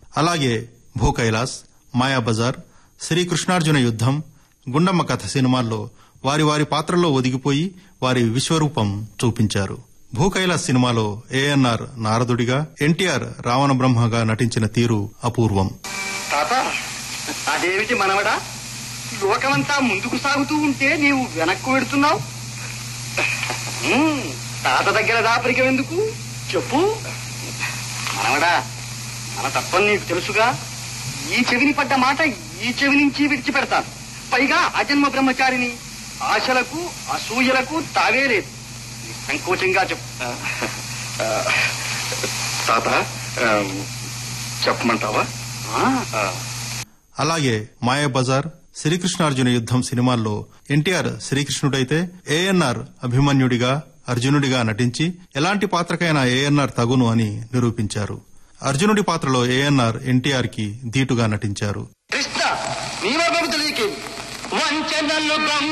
అలాగే భూ కైలాస్ మాయాబజార్ శ్రీకృష్ణార్జున యుద్ధం గుండమ్మ కథ సినిమాల్లో వారి వారి పాత్రల్లో ఒదిగిపోయి వారి విశ్వరూపం చూపించారు భూ కైలాస్ సినిమాలో ఏఎన్ఆర్ నారదుడిగా ఎన్టీఆర్ రావణ బ్రహ్మగా నటించిన తీరు అపూర్వం తాత అదేమిటి మనవడా లోకమంతా ముందుకు సాగుతూ ఉంటే నీవు వెనక్కు వెడుతున్నావు ఉమ్, తాత దగ్గర దాపరికం ఎందుకు చెప్పు మనవడా మన తత్వం నీకు తెలుసుగా ఈ చెవిని పడ్డ మాట ఈ చెవి నుంచి విడిచిపెడతాను పైగా అజన్మ బ్రహ్మచారిని ఆశలకు అసూయలకు తావే లేదు సంకోచంగా చెప్పు తాత చెప్పమంటావా ఆ, అలాగే మాయాబజార్ శ్రీకృష్ణార్జున యుద్ధం సినిమాల్లో ఎన్టీఆర్ శ్రీకృష్ణుడైతే ఏఎన్ఆర్ అభిమన్యుడిగా అర్జునుడిగా నటించి ఎలాంటి పాత్రకైనా ఏఎన్ఆర్ తగును అని నిరూపించారు అర్జునుడి పాత్రలో ఏఎన్ఆర్ ఎన్టీఆర్ కి ధీటుగా నటించారు కృష్ణ నీ వర్గము తెలియకేమి వంచనలు